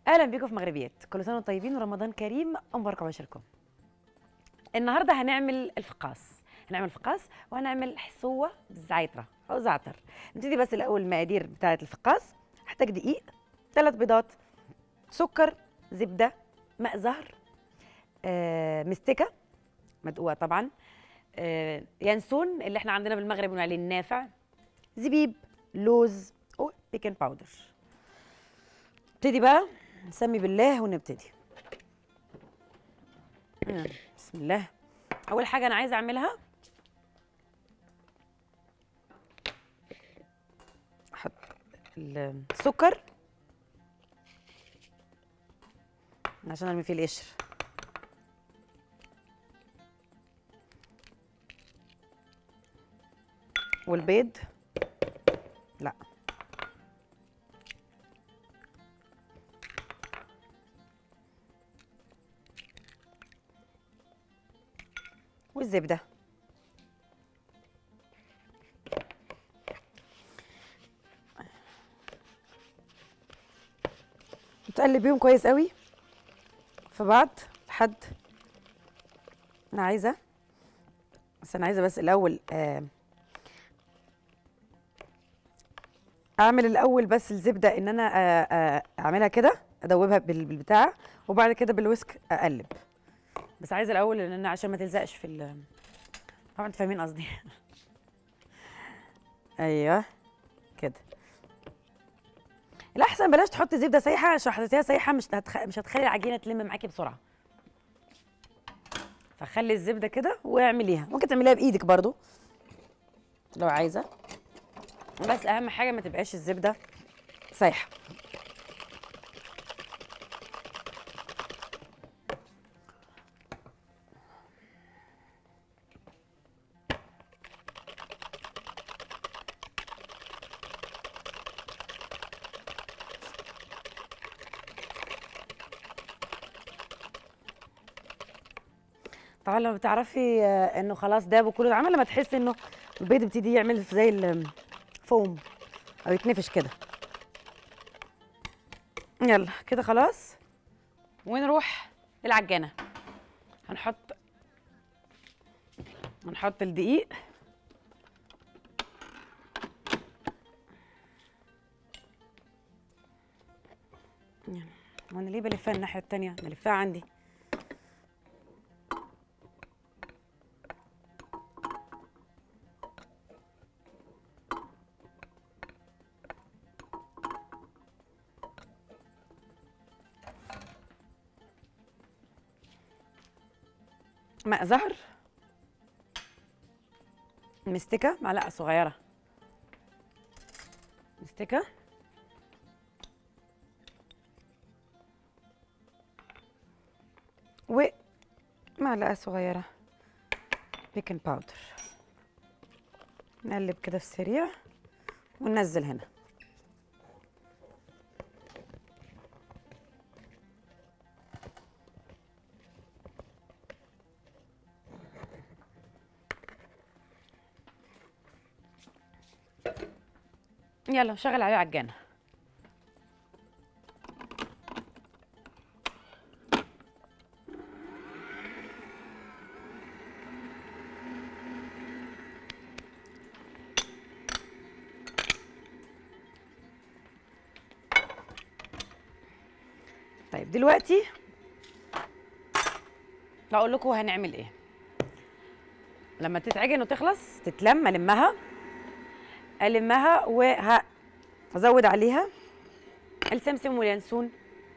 اهلا بيكم في مغربيات كل سنه وانتم طيبين ورمضان كريم ومبارك عشركم النهارده هنعمل الفقاص هنعمل فقاص وهنعمل حصوه بالزعتره او زعتر نبتدي بس الاول المقادير بتاعه الفقاص هحتاج دقيق ثلاث بيضات سكر زبده ماء زهر آه، مستكه مدقوقه طبعا آه، ينسون اللي احنا عندنا بالمغرب بنقول عليه النافع زبيب لوز وبيكنج باودر نبتدي بقى نسمي بالله ونبتدي مم، بسم الله اول حاجه انا عايزه اعملها احط السكر عشان ارمي فيه القشر والبيض لا والزبده تقلبيهم كويس قوي في بعض لحد انا عايزه بس انا عايزه بس الاول آه اعمل الاول بس الزبده ان انا آه آه اعملها كده ادوبها بال- بالبتاع وبعد كده بالويسك اقلب بس عايزه الاول ان انا عشان ما تلزقش في ال طبعا انتوا فاهمين قصدي ايوه كده الاحسن بلاش تحطي زبده سايحه عشان حطيتيها سايحه مش هتخ... مش هتخلي العجينه تلم معاكي بسرعه فخلي الزبده كده واعمليها ممكن تعمليها بايدك برضو لو عايزه بس اهم حاجه ما تبقاش الزبده سايحه طبعا لما بتعرفي آه، انه خلاص داب وكله اتعمل لما تحسي انه البيض بيبتدي يعمل زي الفوم او يتنفش كده يلا كده خلاص ونروح العجانه هنحط هنحط الدقيق يلا. وانا ليه بلفها الناحيه التانيه بلفها عندي ماء زهر مستكة معلقة صغيرة مستكة ومعلقة صغيرة بيكنج باودر نقلب كده في السريع وننزل هنا يلا شغل عليه عجانة طيب دلوقتي هقول لكم هنعمل ايه لما تتعجن وتخلص تتلم المها المها وهزود عليها السمسم واليانسون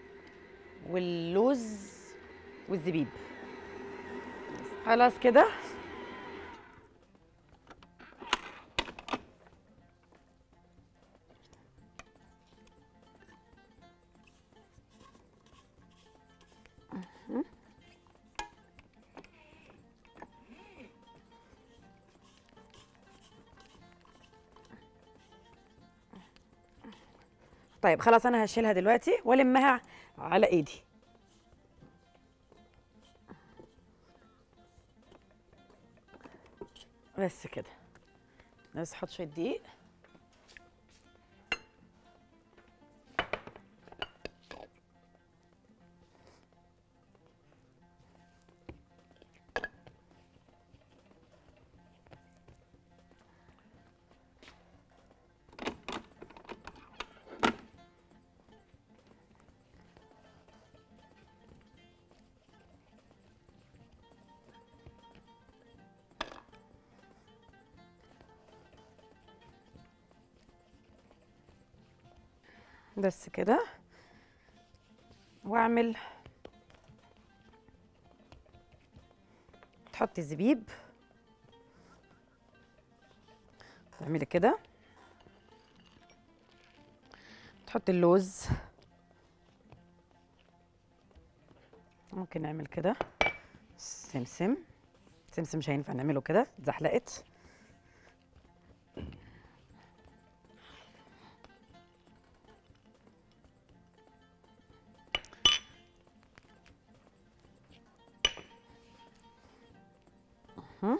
واللوز والزبيب خلاص كده طيب خلاص انا هشيلها دلوقتي والمها على ايدي بس كده بس احط شويه دقيق بس كده واعمل تحطي الزبيب تعملي كده تحطي اللوز ممكن نعمل كده سمسم سمسم مش هينفع نعمله كده اتزحلقت أها.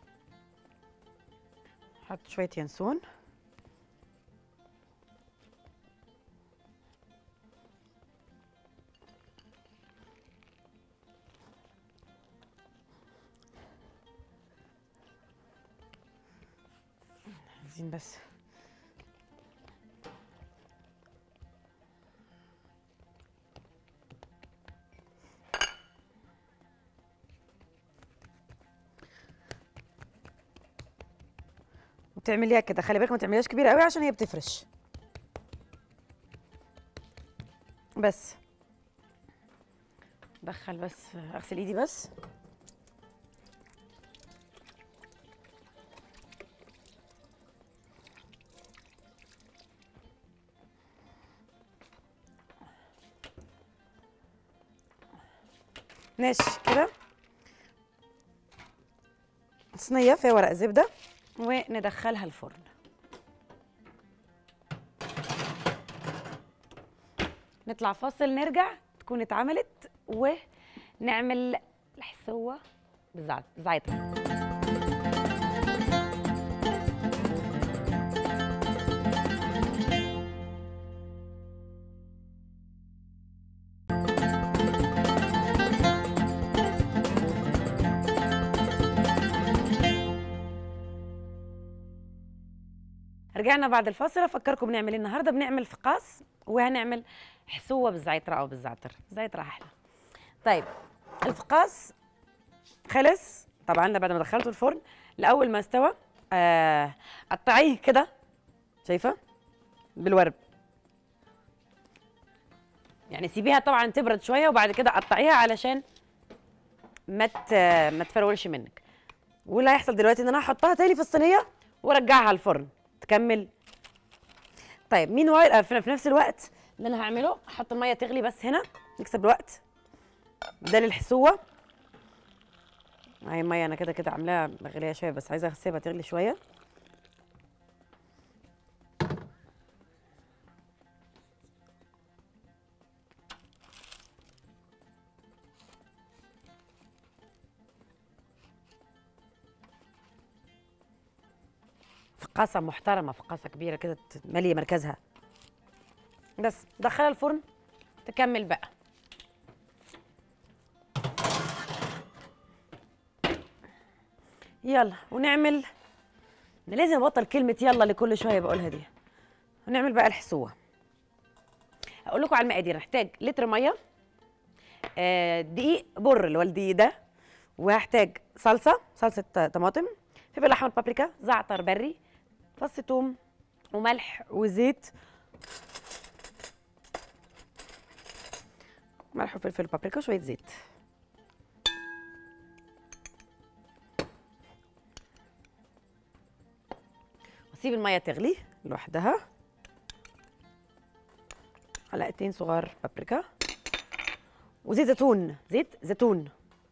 حط شوية ينسون عايزين بس وتعمليها كده خلي بالك ما تعمليهاش كبيره قوي عشان هي بتفرش بس دخل بس اغسل ايدي بس ماشي كده صينيه فيها ورق زبده وندخلها الفرن نطلع فاصل نرجع تكون اتعملت ونعمل الحسوه بالزعت- بزعتر رجعنا بعد الفاصل افكركم بنعمل ايه النهارده بنعمل فقاص وهنعمل حسوه بالزعتر او بالزعتر الزعتر احلى طيب الفقاص خلص طبعا ده بعد ما دخلته الفرن لاول ما استوى آه قطعيه كده شايفه بالورب يعني سيبيها طبعا تبرد شويه وبعد كده قطعيها علشان ما ت- ما تفرولش منك واللي هيحصل دلوقتي ان انا هحطها تاني في الصينيه وارجعها الفرن تكمل طيب مين وايل آه، في في نفس الوقت اللي انا هعمله احط الميه تغلي بس هنا نكسب الوقت ده للحسوه هاي الميه انا كده كده عاملاها مغليه شويه بس عايزه اسيبها تغلي شويه فقاصه محترمه فقاصه كبيره كده ماليه مركزها بس دخلها الفرن تكمل بقى يلا ونعمل أنا لازم ابطل كلمه يلا اللي كل شويه بقولها دي ونعمل بقى الحسوه اقول لكم على المقادير هحتاج لتر ميه آه، دقيق بر اللي هو الدقيق ده وهحتاج صلصه صلصه طماطم فلفل احمر بابريكا زعتر بري فص ثوم وملح وزيت ملح وفلفل بابريكا وشويه زيت واسيب الميه تغلي لوحدها معلقتين صغار بابريكا وزيت زيتون زيت زيتون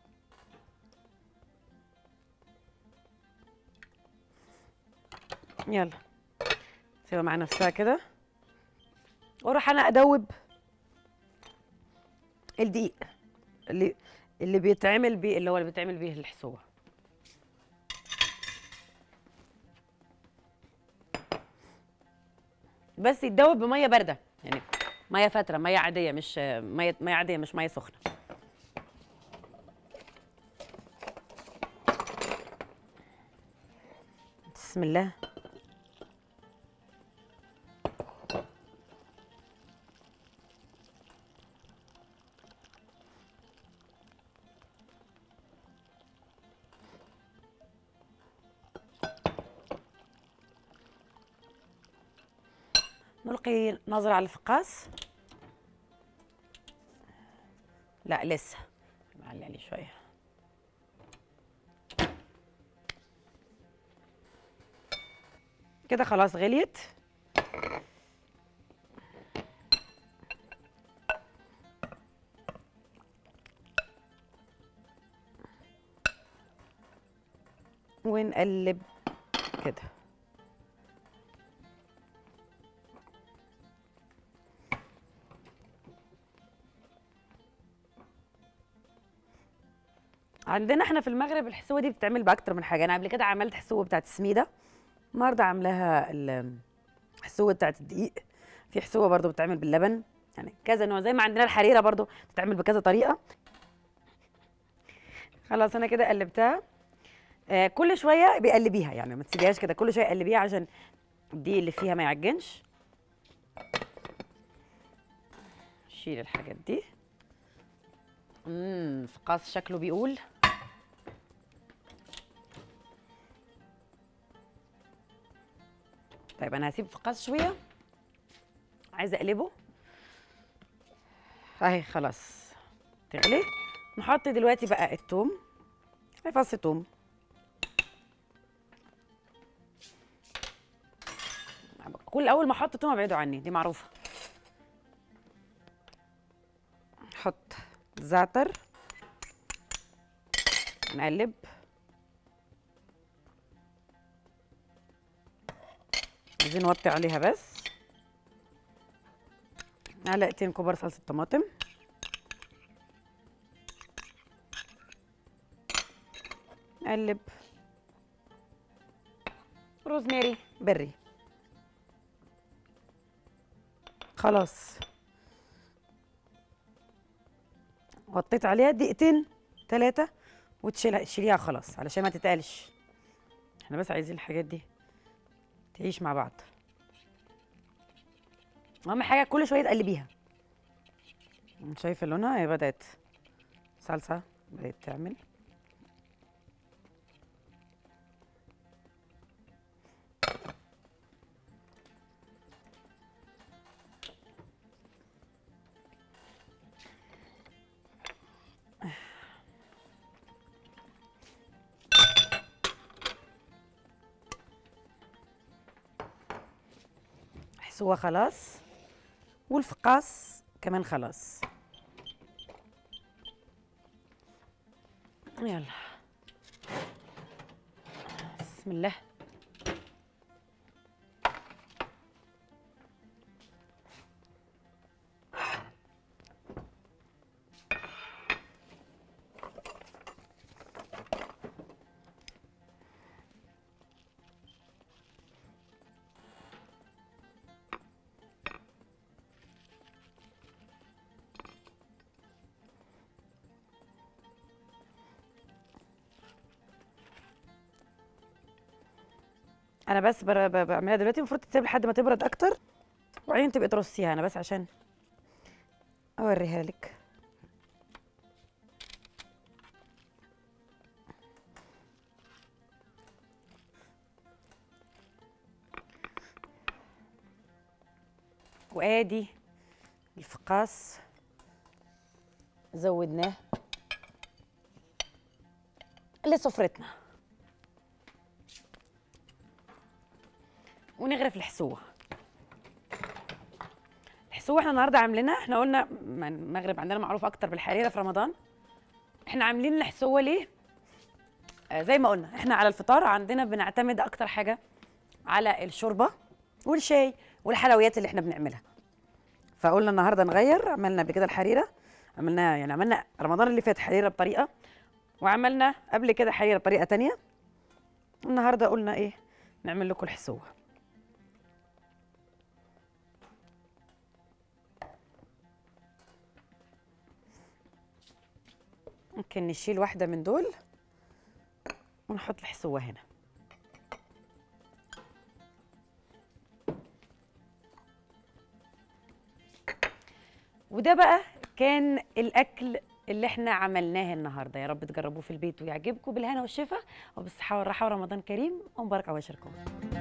يلا سيبها مع نفسها كده واروح انا ادوب الدقيق اللي اللي بيتعمل بيه اللي هو اللي بيتعمل بيه الحسوه بس يتدوب بميه بارده يعني ميه فتره ميه عاديه مش ميه ميه عاديه مش ميه سخنه بسم الله نلقي نظرة على الفقاس لا لسه نعلي عليه شوية كده خلاص غليت ونقلب كده عندنا احنا في المغرب الحسوه دي بتتعمل باكتر من حاجه انا قبل كده عملت حسوه بتاعت السميده النهارده عاملاها ال- الحسوه بتاعت الدقيق في حسوه برضو بتتعمل باللبن يعني كذا نوع زي ما عندنا الحريره برضو بتتعمل بكذا طريقه خلاص انا كده قلبتها آه كل شويه بيقلبيها يعني ما تسيبيهاش كده كل شويه قلبيها عشان الدقيق اللي فيها ما يعجنش شيل الحاجات دي امم فقاص شكله بيقول طيب انا هسيب فقاص شويه عايزه اقلبه اهي خلاص تغلي نحط دلوقتي بقى التوم اهي فص توم كل اول ما احط توم ابعدوا عني دي معروفه نحط زعتر نقلب عايزين نوطي عليها بس معلقتين كبار صلصه طماطم نقلب روزماري بري خلاص غطيت عليها دقيقتين ثلاثة وتشيلها تشيليها خلاص علشان ما تتقلش احنا بس عايزين الحاجات دي تعيش مع بعض اهم حاجة كل شوية تقلبيها شايفة لونها هي بدأت صلصة بدأت تعمل حسوة خلاص والفقاس كمان خلاص يلا بسم الله انا بس بر- ب- بعملها دلوقتي المفروض تتسيب لحد ما تبرد اكتر وبعدين تبقي ترصيها انا بس عشان اوريها لك وادي الفقاس زودناه لسفرتنا ونغرف الحسوه الحسوه احنا النهارده عاملينها احنا قلنا م- المغرب عندنا معروف اكتر بالحريره في رمضان احنا عاملين الحسوه ليه آه زي ما قلنا احنا على الفطار عندنا بنعتمد اكتر حاجه على الشوربه والشاي والحلويات اللي احنا بنعملها فقلنا النهارده نغير عملنا قبل كده الحريره عملنا يعني عملنا رمضان اللي فات حريره بطريقه وعملنا قبل كده حريره بطريقه تانية النهارده قلنا ايه نعمل لكم الحسوه ممكن نشيل واحدة من دول ونحط الحسوة هنا وده بقى كان الأكل اللي احنا عملناه النهارده يا رب تجربوه في البيت ويعجبكم بالهنا والشفا وبالصحة والراحة ورمضان كريم ومبارك عواشركم